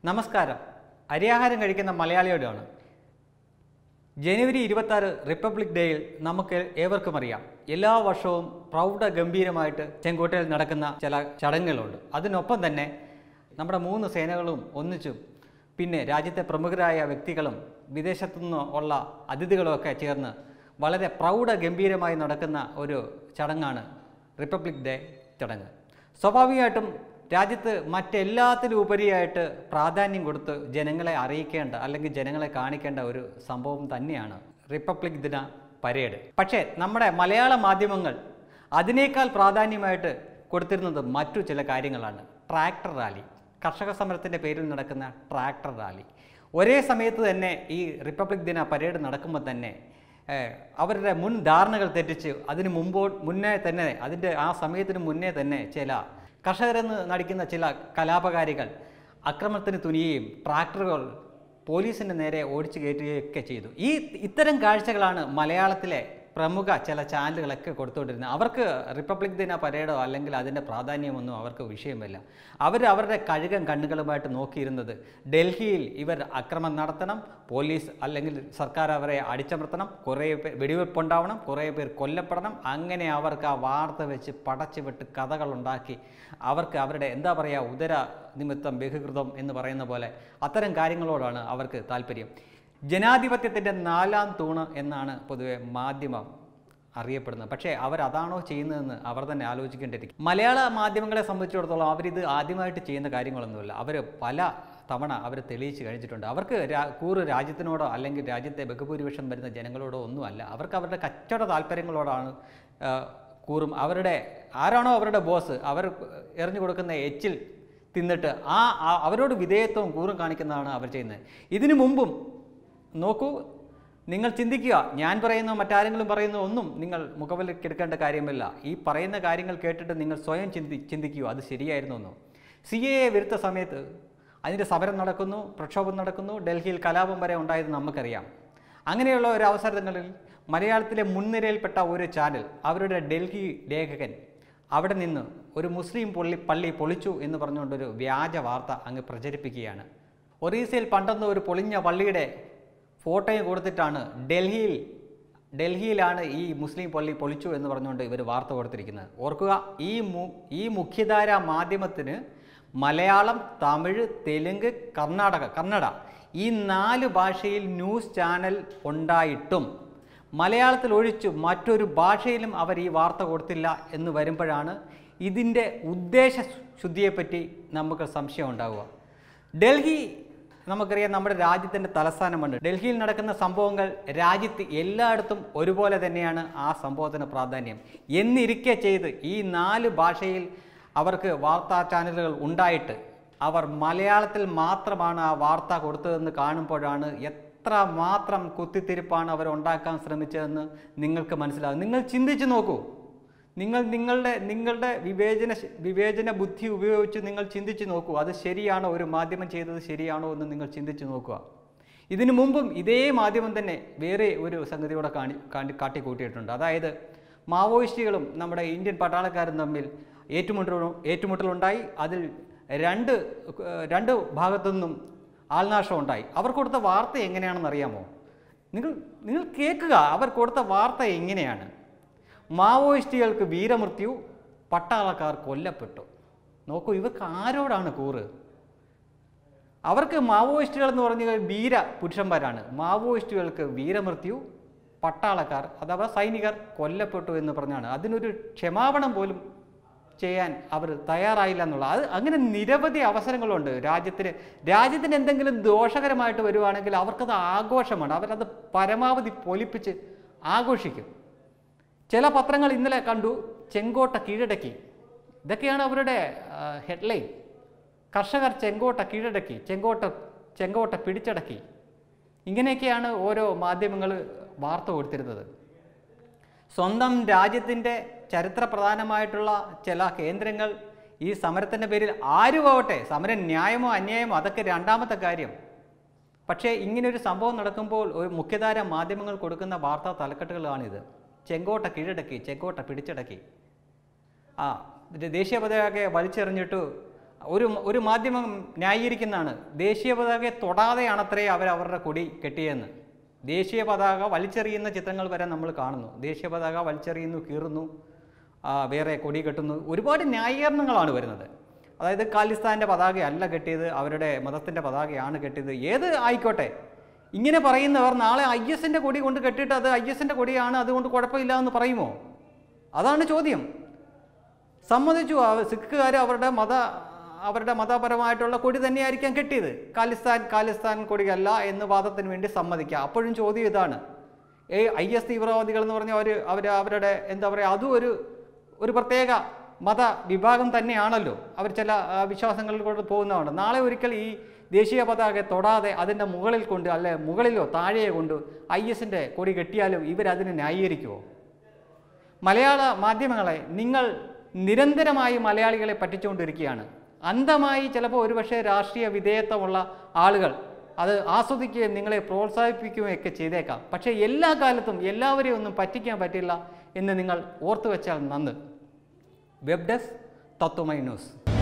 നമസ്കാരം അരിയാഹാരം കഴിക്കുന്ന മലയാളിയോടാണ് ജനുവരി ഇരുപത്താറ് റിപ്പബ്ലിക് ഡേയിൽ നമുക്ക് ഏവർക്കും അറിയാം എല്ലാ വർഷവും പ്രൗഢ ഗംഭീരമായിട്ട് ചെങ്കോട്ടയിൽ നടക്കുന്ന ചില ചടങ്ങുകളുണ്ട് അതിനൊപ്പം തന്നെ നമ്മുടെ മൂന്ന് സേനകളും ഒന്നിച്ചും പിന്നെ രാജ്യത്തെ പ്രമുഖരായ വ്യക്തികളും വിദേശത്തു നിന്ന് ഉള്ള അതിഥികളുമൊക്കെ ചേർന്ന് വളരെ പ്രൗഢ ഗംഭീരമായി നടക്കുന്ന ഒരു ചടങ്ങാണ് റിപ്പബ്ലിക് ഡേ ചടങ്ങ് സ്വാഭാവികമായിട്ടും രാജ്യത്ത് മറ്റെല്ലാത്തിനും ഉപരിയായിട്ട് പ്രാധാന്യം കൊടുത്ത് ജനങ്ങളെ അറിയിക്കേണ്ട അല്ലെങ്കിൽ ജനങ്ങളെ കാണിക്കേണ്ട ഒരു സംഭവം തന്നെയാണ് റിപ്പബ്ലിക് ദിന പരേഡ് പക്ഷേ നമ്മുടെ മലയാള മാധ്യമങ്ങൾ അതിനേക്കാൾ പ്രാധാന്യമായിട്ട് കൊടുത്തിരുന്നത് മറ്റു ചില കാര്യങ്ങളാണ് ട്രാക്ടർ റാലി കർഷക സമരത്തിൻ്റെ പേരിൽ നടക്കുന്ന ട്രാക്ടർ റാലി ഒരേ സമയത്ത് തന്നെ ഈ റിപ്പബ്ലിക് ദിന പരേഡ് നടക്കുമ്പോൾ തന്നെ ഏഹ്, അവരുടെ മുൻ ധാരണകൾ തെറ്റിച്ച് അതിന് മുമ്പോ മുന്നേ തന്നെ അതിൻ്റെ ആ സമയത്തിന് മുന്നേ തന്നെ ചില കർഷകരെന്ന് നടിക്കുന്ന ചില കലാപകാരികൾ അക്രമത്തിന് തുനിയുകയും ട്രാക്ടറുകൾ പോലീസിൻ്റെ നേരെ ഓടിച്ചു കയറ്റുകയൊക്കെ ചെയ്തു ഈ ഇത്തരം കാഴ്ചകളാണ് മലയാളത്തിലെ പ്രമുഖ ചില ചാനലുകളൊക്കെ കൊടുത്തുകൊണ്ടിരുന്നത് അവർക്ക് റിപ്പബ്ലിക് ദിന പരേഡോ അല്ലെങ്കിൽ അതിൻ്റെ പ്രാധാന്യമൊന്നും അവർക്ക് വിഷയമില്ല അവർ അവരുടെ കഴുകൻ കണ്ണുകളുമായിട്ട് നോക്കിയിരുന്നത് ഡൽഹിയിൽ ഇവർ അക്രമം നടത്തണം പോലീസ് അല്ലെങ്കിൽ സർക്കാർ അവരെ അടിച്ചമർത്തണം കുറേ പേർ വെടിവെപ്പുണ്ടാവണം കുറേ പേർ കൊല്ലപ്പെടണം അങ്ങനെ അവർക്ക് ആ വാർത്ത വെച്ച് പടച്ചു വിട്ട് കഥകളുണ്ടാക്കി അവർക്ക് അവരുടെ എന്താ പറയുക ഉദര നിമിത്തം ബഹുകൃതം എന്ന് പറയുന്ന പോലെ അത്തരം കാര്യങ്ങളോടാണ് അവർക്ക് താല്പര്യം ജനാധിപത്യത്തിൻ്റെ നാലാം തൂണ് എന്നാണ് പൊതുവെ മാധ്യമം അറിയപ്പെടുന്നത് പക്ഷേ അവരതാണോ ചെയ്യുന്നതെന്ന് അവർ തന്നെ ആലോചിക്കേണ്ടിയിരിക്കും മലയാള മാധ്യമങ്ങളെ സംബന്ധിച്ചിടത്തോളം അവരിത് ആദ്യമായിട്ട് ചെയ്യുന്ന കാര്യങ്ങളൊന്നുമില്ല അവർ പല തവണ അവർ തെളിയിച്ച് കഴിഞ്ഞിട്ടുണ്ട് അവർക്ക് രാ കൂറ് രാജ്യത്തിനോടോ അല്ലെങ്കിൽ രാജ്യത്തെ ബഹുഭൂരിപക്ഷം വരുന്ന ജനങ്ങളോടോ ഒന്നുമല്ല അവർക്ക് അവരുടെ കച്ചവട താല്പര്യങ്ങളോടാണ് ആ, കൂറും അവരുടെ ആരാണോ അവരുടെ ബോസ് അവർ എറിഞ്ഞു കൊടുക്കുന്ന എച്ചിൽ തിന്നിട്ട് ആ ആ- അവരോട് വിധേയത്വവും കൂറും കാണിക്കുന്നതാണ് അവർ ചെയ്യുന്നത് ഇതിനു മുമ്പും നോക്കൂ നിങ്ങൾ ചിന്തിക്കുക ഞാൻ പറയുന്ന മറ്റാരെങ്കിലും പറയുന്ന ഒന്നും നിങ്ങൾ മുഖവിലക്കെടുക്കേണ്ട കാര്യമില്ല ഈ പറയുന്ന കാര്യങ്ങൾ കേട്ടിട്ട് നിങ്ങൾ സ്വയം ചിന്തി ചിന്തിക്കുക അത് ശരിയായിരുന്നു എന്നോ സി എ വിരുദ്ധ സമയത്ത് അതിൻ്റെ സമരം നടക്കുന്നു പ്രക്ഷോഭം നടക്കുന്നു ഡൽഹിയിൽ കലാപം വരെ ഉണ്ടായത് നമുക്കറിയാം അങ്ങനെയുള്ള ഒരു അവസരങ്ങളിൽ മലയാളത്തിലെ മുൻനിരയിൽപ്പെട്ട ഒരു ചാനൽ അവരുടെ ഡൽഹി ലേഖകൻ അവിടെ നിന്ന് ഒരു മുസ്ലിം പള്ളി പള്ളി പൊളിച്ചു എന്ന് പറഞ്ഞുകൊണ്ടൊരു വ്യാജ വാർത്ത അങ്ങ് പ്രചരിപ്പിക്കുകയാണ് ഒറീസയിൽ പണ്ടെന്ന ഒരു പൊളിഞ്ഞ പള്ളിയുടെ ഫോട്ടോയും കൊടുത്തിട്ടാണ് ഡൽഹിയിൽ ഡൽഹിയിലാണ് ഈ മുസ്ലിം പള്ളി പൊളിച്ചു എന്ന് പറഞ്ഞുകൊണ്ട് ഇവർ വാർത്ത കൊടുത്തിരിക്കുന്നത് ഓർക്കുക ഈ മു ഈ മുഖ്യധാര മാധ്യമത്തിന് മലയാളം തമിഴ് തെലുങ്ക് കർണാടക കന്നഡ ഈ നാല് ഭാഷയിൽ ന്യൂസ് ചാനൽ ഉണ്ടായിട്ടും മലയാളത്തിൽ ഒഴിച്ചു മറ്റൊരു ഭാഷയിലും അവർ ഈ വാർത്ത കൊടുത്തില്ല എന്ന് വരുമ്പോഴാണ് ഇതിൻ്റെ ഉദ്ദേശ ശുദ്ധിയെപ്പറ്റി നമുക്ക് സംശയം ഉണ്ടാവുക ഡൽഹി നമുക്കറിയാം നമ്മുടെ രാജ്യത്തിൻ്റെ തലസ്ഥാനമുണ്ട് ഡൽഹിയിൽ നടക്കുന്ന സംഭവങ്ങൾ രാജ്യത്ത് എല്ലായിടത്തും ഒരുപോലെ തന്നെയാണ് ആ സംഭവത്തിന് പ്രാധാന്യം എന്നിരിക്കെ ചെയ്ത് ഈ നാല് ഭാഷയിൽ അവർക്ക് വാർത്താ ചാനലുകൾ ഉണ്ടായിട്ട് അവർ മലയാളത്തിൽ മാത്രമാണ് ആ വാർത്ത കൊടുത്തതെന്ന് കാണുമ്പോഴാണ് എത്ര മാത്രം കുത്തിത്തിരിപ്പാണ് അവർ ഉണ്ടാക്കാൻ ശ്രമിച്ചതെന്ന് നിങ്ങൾക്ക് മനസ്സിലാകും നിങ്ങൾ ചിന്തിച്ചു നോക്കൂ നിങ്ങൾ നിങ്ങളുടെ നിങ്ങളുടെ വിവേചന ശ- വിവേചന ബുദ്ധി ഉപയോഗിച്ച് നിങ്ങൾ ചിന്തിച്ചു നോക്കൂ അത് ശരിയാണോ ഒരു മാധ്യമം ചെയ്തത് ശരിയാണോ എന്ന് നിങ്ങൾ ചിന്തിച്ചു നോക്കുക ഇതിനു മുമ്പും ഇതേ മാധ്യമം തന്നെ വേറെ ഒരു സംഗതിയോടെ കാണി കാട്ടി കാട്ടിക്കൂട്ടിയിട്ടുണ്ട് അതായത് മാവോയിസ്റ്റുകളും നമ്മുടെ ഇന്ത്യൻ പട്ടാളക്കാരും തമ്മിൽ ഏറ്റുമുട്ടൽ ഏറ്റുമുട്ടലുണ്ടായി അതിൽ രണ്ട് ഏഹ്, രണ്ട് ഭാഗത്തു നിന്നും ആൾനാശം ഉണ്ടായി അവർ കൊടുത്ത വാർത്ത എങ്ങനെയാണെന്ന് അറിയാമോ നിങ്ങൾ നിങ്ങൾ കേൾക്കുക അവർ കൊടുത്ത വാർത്ത എങ്ങനെയാണ് മാവോയിസ്റ്റുകൾക്ക് വീരമൃത്യു പട്ടാളക്കാർ കൊല്ലപ്പെട്ടു നോക്കൂ ഇവർക്ക് ആരോടാണ് കൂറ് അവർക്ക് മാവോയിസ്റ്റുകൾ എന്ന് പറഞ്ഞാൽ വീര പുരുഷന്മാരാണ് മാവോയിസ്റ്റുകൾക്ക് വീരമൃത്യു പട്ടാളക്കാർ അഥവാ സൈനികർ കൊല്ലപ്പെട്ടു എന്ന് പറഞ്ഞാണ് അതിനൊരു ക്ഷമാപണം പോലും ചെയ്യാൻ അവർ തയ്യാറായില്ല എന്നുള്ള അത് അങ്ങനെ നിരവധി അവസരങ്ങളുണ്ട് രാജ്യത്തിന് രാജ്യത്തിന് എന്തെങ്കിലും ദോഷകരമായിട്ട് വരുവാണെങ്കിൽ അവർക്കത് ആഘോഷമാണ് അവരത് പരമാവധി പൊലിപ്പിച്ച് ആഘോഷിക്കും ചില പത്രങ്ങൾ ഇന്നലെ കണ്ടു ചെങ്കോട്ട കീഴടക്കി ഇതൊക്കെയാണ് അവരുടെ ഹെഡ്ലൈൻ കർഷകർ ചെങ്കോട്ട കീഴടക്കി ചെങ്കോട്ട ചെങ്കോട്ട പിടിച്ചടക്കി ഇങ്ങനെയൊക്കെയാണ് ഓരോ മാധ്യമങ്ങൾ വാർത്ത കൊടുത്തിരുന്നത് സ്വന്തം രാജ്യത്തിൻ്റെ ചരിത്ര പ്രധാനമായിട്ടുള്ള ചില കേന്ദ്രങ്ങൾ ഈ സമരത്തിൻ്റെ പേരിൽ ആരുമാവട്ടെ സമരം ന്യായമോ അന്യായമോ അതൊക്കെ രണ്ടാമത്തെ കാര്യം പക്ഷേ ഇങ്ങനൊരു സംഭവം നടക്കുമ്പോൾ ഒരു മുഖ്യധാര മാധ്യമങ്ങൾ കൊടുക്കുന്ന വാർത്താ തലക്കെട്ടുകളാണിത് ചെങ്കോട്ട കീഴടക്കി ചെങ്കോട്ട പിടിച്ചടക്കി ആ ഇത് ദേശീയ പതാകയൊക്കെ വലിച്ചെറിഞ്ഞിട്ട് ഒരു ഒരു മാധ്യമം ന്യായീകരിക്കുന്നതാണ് ദേശീയ പതാകയെ തൊടാതെയാണത്രേ അവർ അവരുടെ കൊടി കെട്ടിയെന്ന് ദേശീയ പതാക വലിച്ചെറിയുന്ന ചിത്രങ്ങൾ വരെ നമ്മൾ കാണുന്നു ദേശീയ പതാക വലിച്ചെറിയുന്നു കീറുന്നു ആ, വേറെ കൊടി കെട്ടുന്നു ഒരുപാട് ന്യായീകരണങ്ങളാണ് വരുന്നത് അതായത് ഖാലിസ്ഥാൻ്റെ പതാകയല്ല കെട്ടിയത് അവരുടെ മതത്തിൻ്റെ പതാകയാണ് കെട്ടിയത് ഏത് ആയിക്കോട്ടെ ഇങ്ങനെ പറയുന്നവർ നാളെ ഐ എസിൻ്റെ കൊടി കൊണ്ട് കെട്ടിയിട്ട് അത് ഐ എസിൻ്റെ കൊടിയാണ് അതുകൊണ്ട് കുഴപ്പമില്ല എന്ന് പറയുമോ അതാണ് ചോദ്യം സമ്മതിച്ചു അവ- സിഖുകാർ അവരുടെ മത അവരുടെ മതപരമായിട്ടുള്ള കൊടി തന്നെയായിരിക്കാം കെട്ടിയത് ഖാലിസ്ഥാൻ ഖാലിസ്ഥാൻ കൊടിയല്ല എന്ന് വാദത്തിന് വേണ്ടി സമ്മതിക്കുക അപ്പോഴും ചോദ്യം ഇതാണ് ഏ ഐ എസ് തീവ്രവാദികൾ എന്ന് പറഞ്ഞാൽ അവർ അവർ അവരുടെ എന്താ പറയുക അതും ഒരു ഒരു പ്രത്യേക മത വിഭാഗം തന്നെയാണല്ലോ അവർ ചില ആ, വിശ്വാസങ്ങളിൽ കൊണ്ട് പോകുന്നതാണ് നാളെ ഒരിക്കൽ ഈ ദേശീയ പതാക തൊടാതെ അതിൻ്റെ മുകളിൽ കൊണ്ട് അല്ലെ മുകളിലോ താഴെയോ കൊണ്ട് ഐ എസിൻ്റെ കൊടി കെട്ടിയാലും ഇവരതിനെ ന്യായീകരിക്കുമോ മലയാള മാധ്യമങ്ങളെ നിങ്ങൾ നിരന്തരമായി മലയാളികളെ പറ്റിച്ചുകൊണ്ടിരിക്കുകയാണ് അന്ധമായി ചിലപ്പോൾ ഒരുപക്ഷെ രാഷ്ട്രീയ വിധേയത്വമുള്ള ആളുകൾ അത് ആസ്വദിക്കുകയും നിങ്ങളെ പ്രോത്സാഹിപ്പിക്കുകയും ഒക്കെ ചെയ്തേക്കാം പക്ഷേ എല്ലാ കാലത്തും എല്ലാവരെയും ഒന്നും പറ്റിക്കാൻ പറ്റില്ല എന്ന് നിങ്ങൾ ഓർത്തു വെച്ചാൽ നന്ന് വെബ് ഡെസ്ക് തത്വമൈ ന്യൂസ്